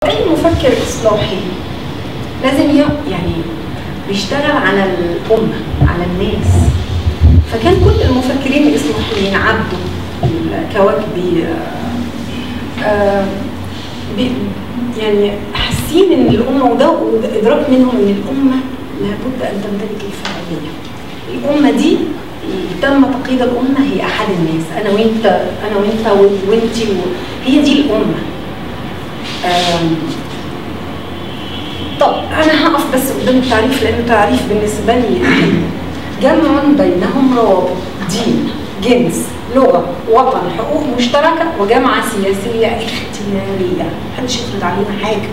اي مفكر اصلاحي لازم ي- يعني بيشتغل على الامه على الناس فكان كل المفكرين الاصلاحيين عبده الكواكبي آه، آه، بي- يعني حاسين ان الامه وده وده ادراك منهم ان الامه لابد ان تمتلك الفاعليه الامه دي تم تقييد الامه هي احد الناس انا وانت انا وانت وانت هي دي الامه آم، طب انا هقف بس قدام التعريف لانه تعريف بالنسبه لي أهم. جمع بينهم روابط دين جنس لغه وطن حقوق مشتركه وجامعه سياسيه اختياريه محدش يفرض علينا حاجه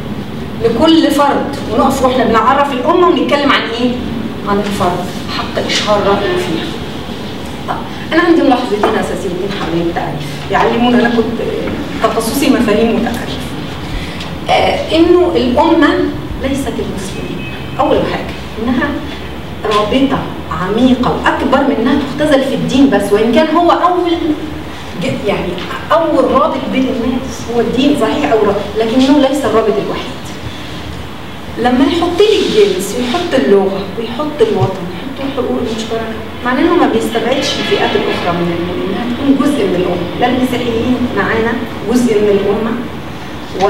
لكل فرد ونقف واحنا بنعرف الامه ونتكلم عن ايه؟ عن الفرد حق اشهار رايه فيها. طب انا عندي ملاحظتين اساسيتين حوالين التعريف يعلمونا انا كنت آه، تخصصي مفاهيم وتعريف. آه انه الامه ليست المسلمين اول حاجه انها رابطه عميقه واكبر من انها تختزل في الدين بس وان كان هو اول ج- يعني اول رابط بين الناس هو الدين صحيح او رابط لكنه ليس الرابط الوحيد لما يحط لي الجنس ويحط اللغه ويحط الوطن ويحط الحقوق المشتركه معناه انه ما بيستبعدش الفئات الاخرى من الامه انها تكون جزء من الامه لا المسيحيين معانا جزء من الامه و...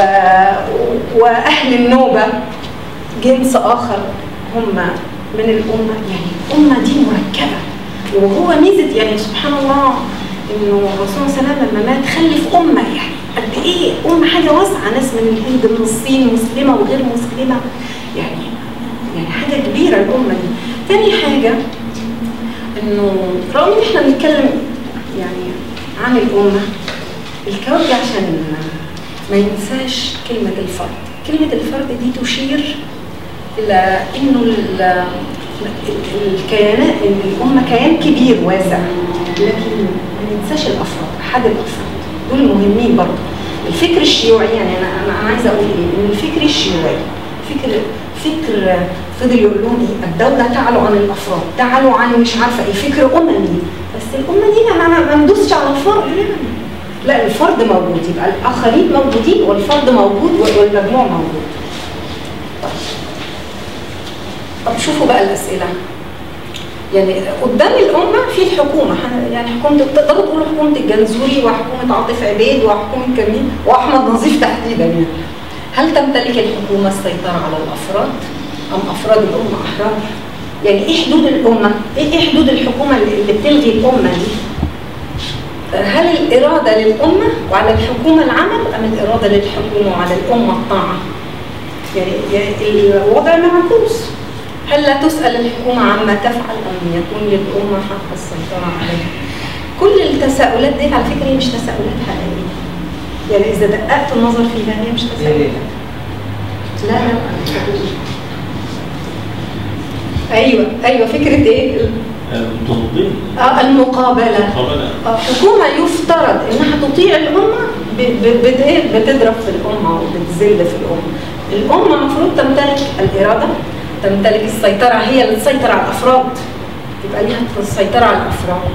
واهل النوبه جنس اخر هم من الامه يعني الامه دي مركبه وهو ميزه يعني سبحان الله انه الرسول صلى الله عليه وسلم لما مات خلف امه يعني قد ايه امه حاجه واسعه ناس من الهند من الصين مسلمه وغير مسلمه يعني يعني حاجه كبيره الامه دي تاني حاجه انه رغم ان احنا بنتكلم يعني عن الامه الكوكب عشان ما ينساش كلمه الفرد كلمه الفرد دي تشير الى انه ال- الكيانات الامه كيان كبير واسع لكن ما ننساش الافراد احد الافراد دول مهمين برضه الفكر الشيوعي يعني انا انا أنا عايزه اقول ايه ان الفكر الشيوعي فكر فكر فضل يقول لهم ايه الدوله تعلو عن الافراد تعلو عن مش عارفه ايه فكر اممي بس الامه دي ما- ما ما ندوسش على الفرد يعني لا الفرد موجود يبقى الاخرين موجودين والفرد موجود والمجموع موجود طيب طب شوفوا بقى الاسئله يعني قدام الامه في الحكومه ح- يعني حكومه تقدروا تقولوا حكومه الجنزوري وحكومه عاطف عبيد وحكومه كمين واحمد نظيف تحديدا يعني هل تمتلك الحكومه السيطره على الافراد ام افراد الامه احرار؟ يعني ايه حدود الامه؟ ايه إيه حدود الحكومه اللي اللي بتلغي الامه دي؟ هل الاراده للامه وعلى الحكومه العمل ام الاراده للحكومه وعلى الامه الطاعه؟ يعني يعني الوضع معكوس هل لا تسأل الحكومة عما تفعل أم يكون للأمة حق السيطرة عليها؟ كل التساؤلات دي على فكرة هي مش تساؤلات حقيقية. يعني إذا دققت النظر فيها هي مش تساؤلات. لا لا ايوه ايوه فكره ايه؟ التنظيم اه المقابله قبل آه، حكومه يفترض انها تطيع الامه ب- ب- بت- إيه؟ بتضرب في الامه وبتذل في الامه. الامه المفروض تمتلك الاراده تمتلك السيطره هي اللي تسيطر على الافراد يبقى ليها السيطره على الافراد.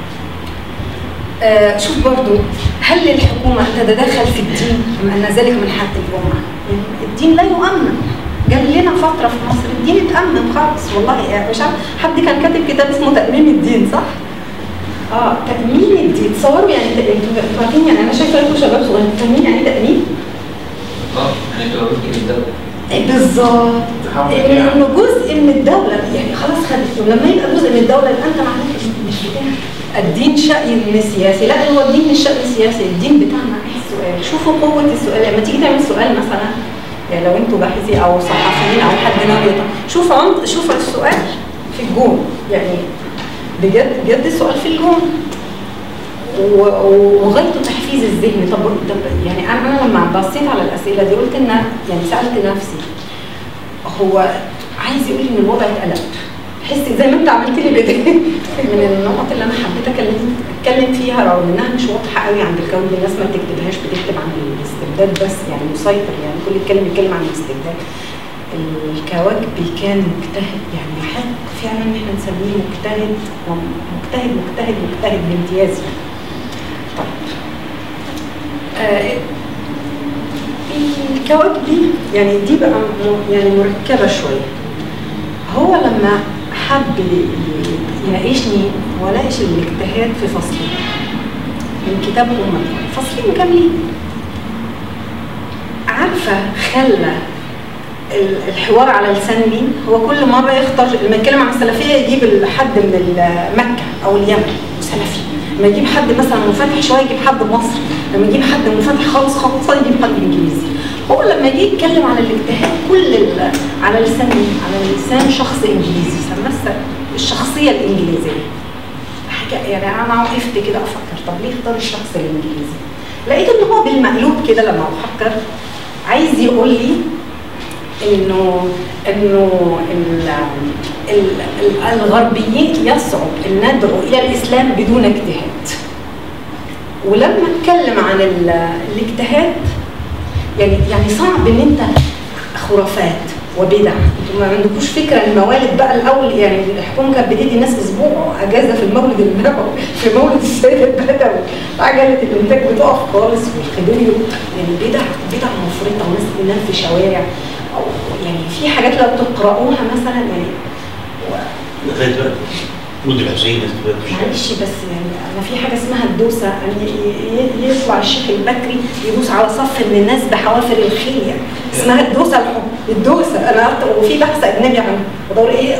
آه شوف برضو هل للحكومه ان تتدخل في الدين ام ان ذلك من حق الامه؟ يعني الدين لا يؤمن. جاب لنا فتره في مصر الدين اتامن خالص والله يعني مش عارف حد كان كاتب كتاب اسمه تامين الدين صح؟ اه تأمين الدين تصوروا يعني ت- انتوا انتوا عارفين يعني انا شايفه انتوا شباب صغيرين تأمين يعني إيه تأمين؟ اه يعني تبقى ممكن الدولة إيه بالظبط تحول إنه يعني. إنه جزء من الدولة يعني خلاص خدته لما يبقى جزء من الدولة يبقى انت معناك مش بتاعك الدين شأن سياسي لا هو الدين مش شأن سياسي الدين بتاعنا ايه السؤال شوفوا قوة السؤال لما تيجي تعمل سؤال مثلا يعني لو انتوا باحثين او صحفيين او حد ناوي يط- شوف عمق شوف السؤال في الجون يعني بجد بجد السؤال في الجون و- و- وغايته تحفيز الذهن طب طب يعني انا انا لما بصيت على الاسئله دي قلت ان يعني سالت نفسي هو عايز يقول ان الوضع اتقلب حس زي ما انت عملت لي كده من النقط اللي انا حبيت اتكلم اتكلم فيها رغم انها مش واضحه قوي عند الكون الناس ما بتكتبهاش بتكتب عن الاستبداد بس يعني مسيطر يعني كل يتكلم يتكلم عن الاستبداد الكواكبي كان مجتهد يعني يحق فعلا ان احنا نسميه مجتهد مجتهد مجتهد مجتهد بامتياز يعني. طيب آه الكواكب دي يعني دي بقى م- يعني مركبة شوية هو لما حب ي- يناقشني وناقش الاجتهاد في فصلين من كتاب أمة فصلين كاملين عارفة خلى ال- الحوار على لسان مين هو كل مرة يختار لما يتكلم عن السلفية يجيب ال- حد من ال- مكة أو اليمن سلفي لما يجيب حد مثلا منفتح شوية يجيب حد مصري لما يجيب حد منفتح خالص خالص يجيب حد إنجليزي هو لما جه يتكلم عن الاجتهاد كل ال- على لسان مين؟ على لسان شخص إنجليزي سماه الشخصية الإنجليزية حاجة يعني أنا وقفت كده أفكر طب ليه اختار الشخص الإنجليزي؟ لقيت إن هو بالمقلوب كده لما أفكر عايز يقول لي انه انه ال- ال- ال- الغربيين يصعب ان ندعو الى الاسلام بدون اجتهاد ولما اتكلم عن ال- الاجتهاد يعني يعني صعب ان انت خرافات وبدع انتوا ما عندكوش فكره الموالد بقى الاول يعني الحكومه كانت بتدي الناس اسبوع اجازه في المولد النبوي في مولد السيد البدوي عجله الانتاج بتقف خالص والخديوي يعني بدع بدع مفرطه وناس بتنام في شوارع او يعني في حاجات لو تقراوها مثلا يعني لغايه دلوقتي مدة الحسين معلش بس يعني انا في حاجه اسمها الدوسه يعني ي- ي- يطلع الشيخ البكري يدوس على صف من الناس بحوافر الخيل يعني اسمها الدوسه الحب الدوسه انا قعدت وفي بحث اجنبي عنه بدور ايه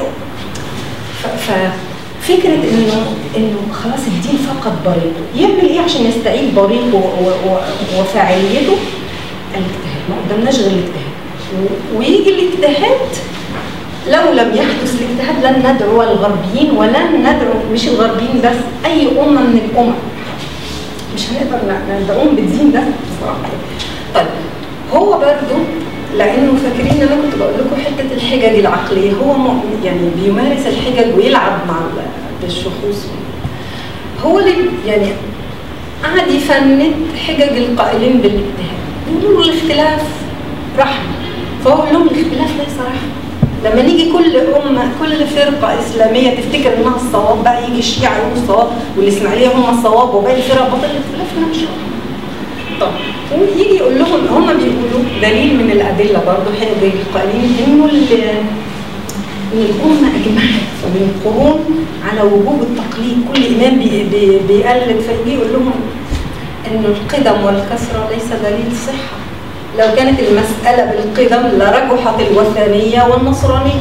ف- ففكره انه انه خلاص الدين فقد بريقه يعمل ايه عشان يستعيد بريقه و- و- وفاعليته الاجتهاد ما قدامناش غير الاجتهاد و- ويجي الاجتهاد لو لم يحدث الاجتهاد لن ندعو الغربيين ولن ندعو مش الغربيين بس اي امه من الامم مش هنقدر ن- ندعوهم بالدين ده بصراحه طيب هو برضو لانه فاكرين ان انا كنت بقول لكم حته الحجج العقليه هو م- يعني بيمارس الحجج ويلعب مع ال- بالشخوص هو اللي يعني قعد يفند حجج القائلين بالاجتهاد بيقولوا الاختلاف رحمه فهو بيقول لهم الاختلاف ليس رحمه لما نيجي كل أمة كل فرقة إسلامية تفتكر إنها الصواب بقى يجي الشيعة يقولوا الصواب والإسماعيلية هم الصواب وباقي الفرق باطل الاختلاف هنا مش رحمة. طب ويجي يقول لهم هم بيقولوا دليل من الأدلة برضه حين القائلين إنه ال- إن الأمة أجمعت من قرون على وجوب التقليد كل إمام بي بي بيقلد فيجي يقول لهم إنه القدم والكسرة ليس دليل صحة لو كانت المسألة بالقدم لرجحت الوثنية والنصرانية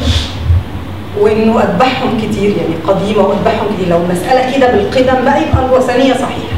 وإنه أذبحهم كتير يعني قديمة وأذبحهم كتير لو مسألة كده بالقدم بقى يبقى الوثنية صحيحة